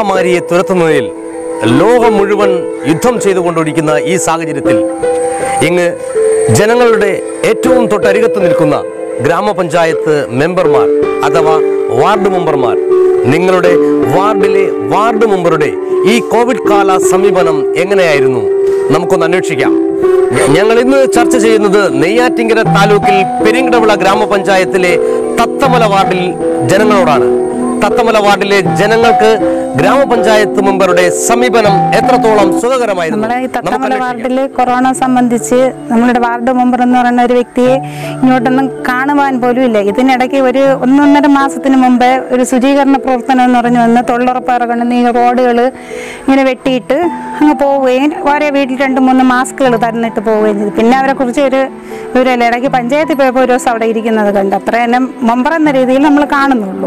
മഹാമാരിയെ തുരത്തുന്നതിൽ ലോകം മുഴുവൻ യുദ്ധം ചെയ്തുകൊണ്ടിരിക്കുന്ന ഈ സാഹചര്യത്തിൽ ഇങ്ങ് ജനങ്ങളുടെ ഏറ്റവും തൊട്ടരികത്ത് നിൽക്കുന്ന ഗ്രാമപഞ്ചായത്ത് മെമ്പർമാർ അഥവാ വാർഡ് മെമ്പർമാർ നിങ്ങളുടെ വാർഡിലെ വാർഡ് മെമ്പറുടെ ഈ കോവിഡ് കാല സമീപനം എങ്ങനെയായിരുന്നു നമുക്കൊന്ന് അന്വേഷിക്കാം ഞങ്ങൾ ഇന്ന് ചർച്ച ചെയ്യുന്നത് നെയ്യാറ്റിങ്കര താലൂക്കിൽ പെരിങ്കടവിള ഗ്രാമപഞ്ചായത്തിലെ തത്തമല വാർഡിൽ ജനങ്ങളോടാണ് തത്തമല വാർഡിലെ ജനങ്ങൾക്ക് ഗ്രാമപഞ്ചായത്ത് മെമ്പറുടെ സമീപനം എത്രത്തോളം സുഖകരമായിരുന്നു നമ്മളെ ഈ നമുക്ക് തത്തമല അന്വേഷിക്കാം. വാർഡിൽ കൊറോണ സംബന്ധിച്ച് നമ്മളുടെ വാർഡ് മെമ്പർ എന്ന് പറയുന്ന ഒരു വ്യക്തിയെ ഇങ്ങോട്ടൊന്നും കാണുവാൻ പോലും ഇല്ല ഇതിനിടയ്ക്ക് ഒരു ഒന്നൊന്നര മാസത്തിന് മുമ്പേ ഒരു ശുചീകരണ പ്രവർത്തനം എന്ന് പറഞ്ഞു വന്ന് തൊഴിലുറപ്പ് ഇറങ്ങുന്ന ഈ റോഡുകൾ ഇങ്ങനെ വെട്ടിയിട്ട് അങ്ങ് പോവുകയും ഓരോ വീട്ടിൽ രണ്ട് മൂന്ന് മാസ്കുകൾ തന്നിട്ട് പോവുകയും ചെയ്തു പിന്നെ അവരെ കുറിച്ച് ഒരു വിവരമില്ല ഇടയ്ക്ക് പഞ്ചായത്തിൽ പോയപ്പോൾ ഒരു ദിവസം അവിടെ ഇരിക്കുന്നത് കണ്ട് അത്ര തന്നെ മെമ്പർ എന്ന രീതിയിൽ നമ്മൾ കാണുന്നുള്ളൂ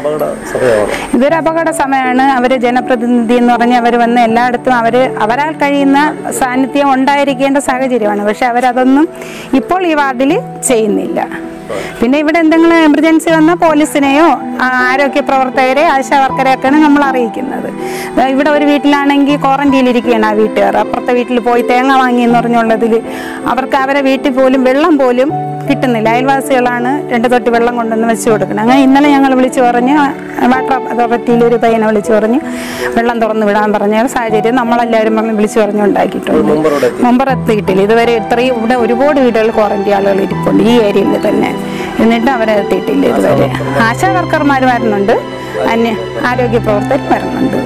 ഇതൊരു അപകട സമയമാണ് അവർ ജനപ്രതിനിധി എന്ന് പറഞ്ഞ് അവർ വന്ന് എല്ലായിടത്തും അവർ അവരാൽ കഴിയുന്ന സാന്നിധ്യം ഉണ്ടായിരിക്കേണ്ട സാഹചര്യമാണ് പക്ഷെ അവരതൊന്നും ഇപ്പോൾ ഈ വാർഡിൽ ചെയ്യുന്നില്ല പിന്നെ ഇവിടെ എന്തെങ്കിലും എമർജൻസി വന്നാൽ പോലീസിനെയോ ആ, ആരോഗ്യ പ്രവർത്തകരെ ആശാ വർക്കരെയൊക്കെയാണ് നമ്മൾ അറിയിക്കുന്നത് ദാ ഇവിടെ ഒരു വീട്ടിലാണെങ്കിൽ ക്വാറന്റീനിലിരിക്കുകയാണ് ആ വീട്ടുകാർ അപ്പുറത്തെ വീട്ടിൽ പോയി തേങ്ങ വാങ്ങി എന്ന് പറഞ്ഞുള്ളതിൽ അവർക്ക് അവരെ വീട്ടിൽ പോലും വെള്ളം പോലും കിട്ടുന്നില്ല അയൽവാസികളാണ് രണ്ട് തൊട്ടി വെള്ളം കൊണ്ടുവന്ന് വെച്ച് കൊടുക്കണം അങ്ങനെ ഇന്നലെ ഞങ്ങൾ വിളിച്ചു പറഞ്ഞ് വാട്ടർ അതോറിറ്റിയിൽ ഒരു പയ്യനെ വിളിച്ചു പറഞ്ഞ് വെള്ളം തുറന്ന് വിടാൻ പറഞ്ഞ സാഹചര്യം നമ്മളെല്ലാവരും പറഞ്ഞ് വിളിച്ചു പറഞ്ഞ് ഉണ്ടാക്കിയിട്ടുണ്ട് മുമ്പർ എത്തിയിട്ടില്ല ഇതുവരെ ഇത്രയും ഇവിടെ ഒരുപാട് വീടുകൾ ക്വാറന്റീൻ ആളുകൾ ഇരിപ്പുണ്ട് ഈ ഏരിയയിൽ തന്നെ എന്നിട്ട് അവരെ എത്തിയിട്ടില്ല ഇതുവരെ ആശാ വർക്കർമാർ വരുന്നുണ്ട് അന്യ ആരോഗ്യ പ്രവർത്തകർ വരുന്നുണ്ട്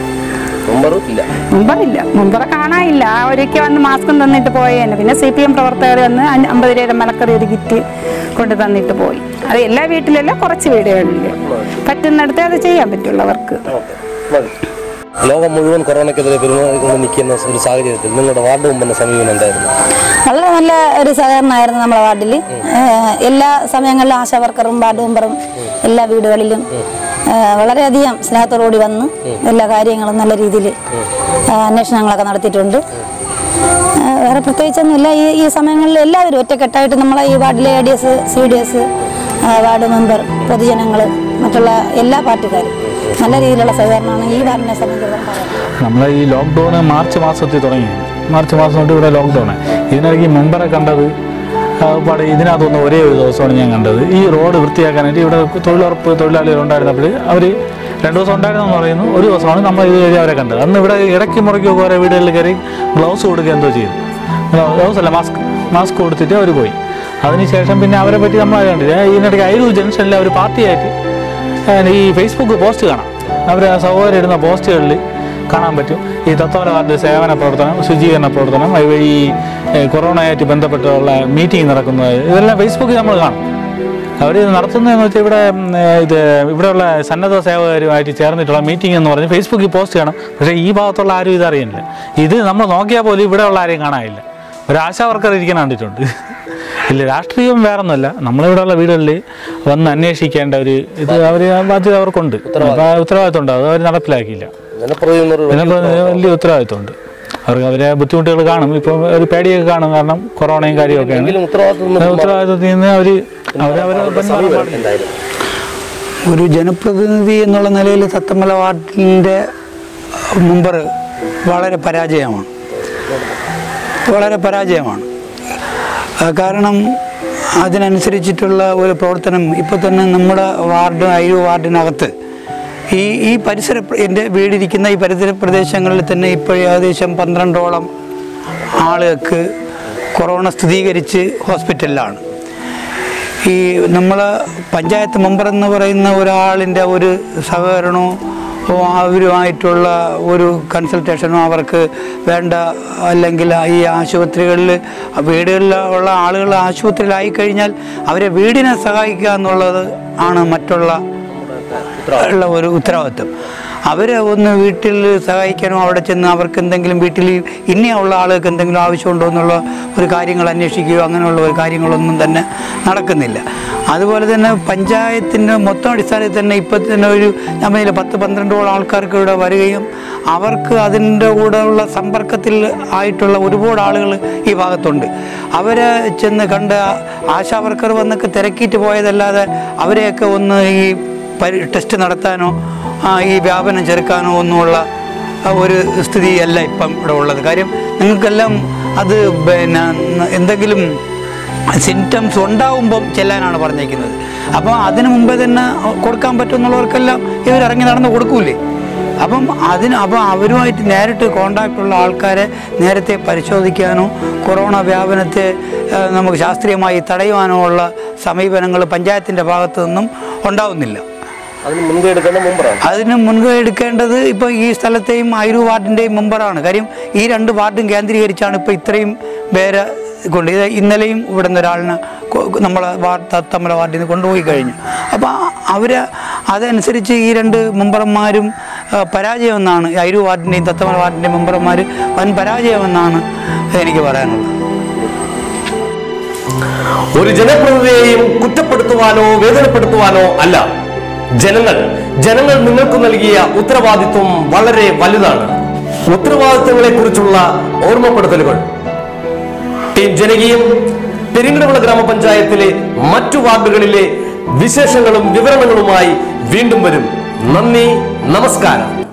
മുമ്പറില്ല മുമ്പറെ കാണാനില്ല ആ ഒരിക്കൽ വന്ന് മാസ്കും തന്നിട്ട് പോയേനെ പിന്നെ സി പി എം പ്രവർത്തകർ വന്ന് അഞ്ച് അമ്പത് രൂപയുടെ മലക്കറി ഒരു കിറ്റ് കൊണ്ട് തന്നിട്ട് പോയി അത് എല്ലാ വീട്ടിലല്ല കുറച്ച് വീടുകളിൽ പറ്റുന്നിടത്തേ അത് ചെയ്യാൻ പറ്റുള്ളൂ അവർക്ക് ലോകം മുഴുവൻ കൊറോണയ്ക്കെതിരെ പെരുമാറിക്കൊണ്ട് നിൽക്കുന്ന ഒരു സാഹചര്യത്തിൽ നിങ്ങളുടെ വാർഡ് മെമ്പറിന്റെ സമീപനം എന്തായിരുന്നു വളരെ നല്ല ഒരു സഹകരണമായിരുന്നു നമ്മുടെ വാർഡിൽ എല്ലാ സമയങ്ങളിലും ആശാ വർക്കറും വാർഡ് മെമ്പറും എല്ലാ വീടുകളിലും ഏഹ് വളരെയധികം സ്നേഹത്തോടുകൂടി വന്ന് എല്ലാ കാര്യങ്ങളും നല്ല രീതിയിൽ അന്വേഷണങ്ങളൊക്കെ നടത്തിയിട്ടുണ്ട് ഏഹ് വേറെ പ്രത്യേകിച്ചൊന്നുമില്ല ഈ ഈ സമയങ്ങളിൽ എല്ലാവരും ഒറ്റക്കെട്ടായിട്ട് നമ്മളെ ഈ വാർഡിലെ A D S C D S ward member പൊതുജനങ്ങൾ മറ്റുള്ള എല്ലാ പാർട്ടിക്കാരും നല്ല രീതിയിലുള്ള സഹകരണമാണ് ഈ വാർഡിനെ സംബന്ധിച്ചിടത്തോളം പറയുന്നത് നമ്മൾ ഈ ലോക്ക്ഡൗൺ മാർച്ച് മാസത്തിൽ തുടങ്ങി മാർച്ച് മാസം തൊട്ട് ഇവിടെ ലോക്ക്ഡൗൺ ഇതിനിടയ്ക്ക് മെമ്പറെ കണ്ടത് ആ, പാടെ ഇതിനകത്തൊന്ന് ഒരേ ഒരു ദിവസമാണ് ഞാൻ കണ്ടത് ഈ റോഡ് വൃത്തിയാക്കാനായിട്ട് ഇവിടെ തൊഴിലുറപ്പ് തൊഴിലാളികൾ ഉണ്ടായിരുന്നപ്പോൾ അവർ രണ്ട് ദിവസം ഉണ്ടായിരുന്നെന്ന് പറയുന്നു ഒരു ദിവസമാണ് നമ്മൾ ഇത് കഴിഞ്ഞ് അവരെ കണ്ടത് അന്ന് ഇവിടെ ഇടയ്ക്ക് മുറയ്ക്കൊക്കെ ഓരോ വീടുകളിൽ കയറി ഗ്ലൗസ് കൊടുക്കുക എന്തോ ചെയ്തു ഗ്ലൗസ് അല്ല മാസ്ക് മാസ്ക് കൊടുത്തിട്ട് അവർ പോയി അതിനുശേഷം പിന്നെ അവരെ പറ്റി നമ്മൾ കണ്ടില്ല ഇതിനിടയ്ക്ക് അയരൂർ ജംഗ്ഷനിൽ അവർ പാർട്ടിയായിട്ട് ഏഹ് ഈ ഫേസ്ബുക്ക് പോസ്റ്റ് കാണാം അവർ സഹോദരൻ ഇടുന്ന പോസ്റ്റുകളിൽ കാണാൻ പറ്റും ഈ തത്വര വാർഡ് സേവന പ്രവർത്തനം ശുചീകരണ പ്രവർത്തനം അതുവഴി ഈ ഏഹ് കൊറോണയായിട്ട് ബന്ധപ്പെട്ടുള്ള മീറ്റിംഗ് നടക്കുന്നത് ഇതെല്ലാം ഫേസ്ബുക്കിൽ നമ്മൾ കാണും അവർ നടത്തുന്നതെന്ന് വെച്ചാൽ ഇവിടെ ഉം, ഏഹ് ഇത് ഇവിടെയുള്ള സന്നദ്ധ സേവകരുമായിട്ട് ചേർന്നിട്ടുള്ള മീറ്റിംഗ് എന്ന് പറഞ്ഞ് ഫേസ്ബുക്കിൽ പോസ്റ്റ് ചെയ്യണം പക്ഷേ ഈ ഭാഗത്തുള്ള ആരും ഇത് അറിയുന്നില്ല ഇത് നമ്മൾ നോക്കിയാൽ പോലും ഇവിടെയുള്ള ആരെയും കാണാനില്ല ഒരു ആശാ വർക്കർ ഇരിക്കാൻ കണ്ടിട്ടുണ്ട് ഇല്ല രാഷ്ട്രീയം വേറൊന്നുമല്ല നമ്മളിവിടെയുള്ള വീടുകളിൽ വന്ന് അന്വേഷിക്കേണ്ട ഒരു ഇത് അവർ ബാധ്യത അവർക്കുണ്ട് അപ്പോൾ ഉത്തരവാദിത്വം ഉണ്ട് അത് അവർ നടപ്പിലാക്കിയില്ല ജനപ്രതിനിധി എന്നൊരു പിന്നെ ഇപ്പൊ വലിയ ഉത്തരവാദിത്വമുണ്ട് അവർക്ക് അവരെ ബുദ്ധിമുട്ടുകൾ കാണും ഇപ്പം ഒരു പേടിയൊക്കെ കാണും കാരണം കൊറോണയും കാര്യമൊക്കെയാണ് എങ്കിലും ഉത്തരവാദിത്വം ആ ഉത്തരവാദിത്വത്തിൽ നിന്ന് അവർ അവരവരെ എന്തായിരുന്നു ഒരു ജനപ്രതിനിധി എന്നുള്ള നിലയിൽ സത്തമല വാർഡിൻ്റെ മെമ്പർ വളരെ പരാജയമാണ് വളരെ പരാജയമാണ് ആ, കാരണം അതിനനുസരിച്ചിട്ടുള്ള ഒരു പ്രവർത്തനം ഇപ്പോൾ തന്നെ നമ്മുടെ വാർഡ് അയ്യോ വാർഡിനകത്ത് ഈ ഈ പരിസര പ്ര- എൻ്റെ വീടിരിക്കുന്ന ഈ പരിസര പ്രദേശങ്ങളിൽ തന്നെ ഇപ്പോൾ ഏകദേശം പന്ത്രണ്ടോളം ആളുകൾക്ക് കൊറോണ സ്ഥിരീകരിച്ച് ഹോസ്പിറ്റലിലാണ് ഈ നമ്മൾ പഞ്ചായത്ത് മെമ്പർ എന്ന് പറയുന്ന ഒരാളിൻ്റെ ഒരു സഹകരണവും ഓ, അവരുമായിട്ടുള്ള ഒരു കൺസൾട്ടേഷനോ അവർക്ക് വേണ്ട അല്ലെങ്കിൽ ഈ ആശുപത്രികളിൽ വീടുകളിൽ ഉള്ള ആളുകൾ ആശുപത്രിയിലായി കഴിഞ്ഞാൽ അവരെ വീടിനെ സഹായിക്കുക എന്നുള്ളത് ആണ് മറ്റുള്ള ഉള്ള ഒരു ഉത്തരവാദിത്വം അവരെ ഒന്ന് വീട്ടിൽ സഹായിക്കാനോ അവിടെ ചെന്ന് അവർക്ക് എന്തെങ്കിലും വീട്ടിൽ ഇനിയുള്ള ആളുകൾക്ക് എന്തെങ്കിലും ആവശ്യമുണ്ടോ എന്നുള്ള ഒരു കാര്യങ്ങൾ അന്വേഷിക്കുകയോ അങ്ങനെയുള്ള ഒരു കാര്യങ്ങളൊന്നും തന്നെ നടക്കുന്നില്ല അതുപോലെ തന്നെ പഞ്ചായത്തിൻ്റെ മൊത്തം അടിസ്ഥാനത്തിൽ തന്നെ ഇപ്പം തന്നെ ഒരു ഞാൻ പറഞ്ഞില്ല പത്ത് പന്ത്രണ്ടോളം ആൾക്കാർക്ക് ഇവിടെ വരികയും അവർക്ക് അതിൻ്റെ കൂടെ ഉള്ള സമ്പർക്കത്തിൽ ആയിട്ടുള്ള ഒരുപാട് ആളുകൾ ഈ ഭാഗത്തുണ്ട് അവരെ ചെന്ന് കണ്ട ആശാവർക്കർ വന്നൊക്കെ തിരക്കിയിട്ട് പോയതല്ലാതെ അവരെയൊക്കെ ഒന്ന് ഈ പരി ടെസ്റ്റ് നടത്താനോ ആ, ഈ വ്യാപനം ചെറുക്കാനോ ഒന്നുമുള്ള ആ ഒരു സ്ഥിതിയല്ല ഇപ്പം ഇവിടെ ഉള്ളത് കാര്യം നിങ്ങൾക്കെല്ലാം അത് പിന്നെ എന്തെങ്കിലും സിംറ്റംസ് ഉണ്ടാവുമ്പം ചെല്ലാനാണ് പറഞ്ഞേക്കുന്നത് അപ്പോൾ അതിനു മുമ്പേ തന്നെ കൊടുക്കാൻ പറ്റുമെന്നുള്ളവർക്കെല്ലാം ഇവർ ഇറങ്ങി നടന്ന് കൊടുക്കൂലേ അപ്പം അതിന് അപ്പം അവരുമായിട്ട് നേരിട്ട് കോണ്ടാക്ട് ഉള്ള ആൾക്കാരെ നേരത്തെ പരിശോധിക്കാനോ കൊറോണ വ്യാപനത്തെ ആ, നമുക്ക് ശാസ്ത്രീയമായി തടയുവാനോ ഉള്ള സമീപനങ്ങൾ പഞ്ചായത്തിൻ്റെ ഭാഗത്തു നിന്നും ഉണ്ടാവുന്നില്ല അതിന് മുൻകൈ എടുക്കേണ്ട മുമ്പറാണ് അതിന് മുൻകൈ എടുക്കേണ്ടത് ഇപ്പോൾ ഈ സ്ഥലത്തെയും ആയിരു വാർഡിൻ്റെയും മെമ്പറാണ് കാര്യം ഈ രണ്ട് വാർഡും കേന്ദ്രീകരിച്ചാണ് ഇപ്പോൾ ഇത്രയും പേരെ കൊണ്ട് ഇത് ഇന്നലെയും ഇവിടെ നിന്ന് ഒരാളിനെ കൊ- നമ്മളെ വാർഡ് തത്തമ്മല വാർഡിൽ നിന്ന് കൊണ്ടുപോയി കഴിഞ്ഞു അപ്പോൾ അവർ അതനുസരിച്ച് ഈ രണ്ട് മെമ്പർമാരും ആ, പരാജയമെന്നാണ് ഈ അയിരു വാർഡിൻ്റെയും തത്തമ്മല വാർഡിൻ്റെയും മെമ്പർമാർ വൻ പരാജയമെന്നാണ് എനിക്ക് പറയാനുള്ളത് ഒരു ജനപ്രതിനിധിയെയും കുറ്റപ്പെടുത്തുവാനോ വേദനപ്പെടുത്തുവാനോ അല്ല ജനങ്ങൾ ജനങ്ങൾ നിങ്ങൾക്ക് നൽകിയ ഉത്തരവാദിത്വം വളരെ വലുതാണ് ഉത്തരവാദിത്തങ്ങളെ കുറിച്ചുള്ള ഓർമ്മപ്പെടുത്തലുകൾ ടീം ജനകീയം പെരിങ്ങടവിള ഗ്രാമപഞ്ചായത്തിലെ മറ്റു വാർഡുകളിലെ വിശേഷങ്ങളും വിവരണങ്ങളുമായി വീണ്ടും വരും നന്ദി നമസ്കാരം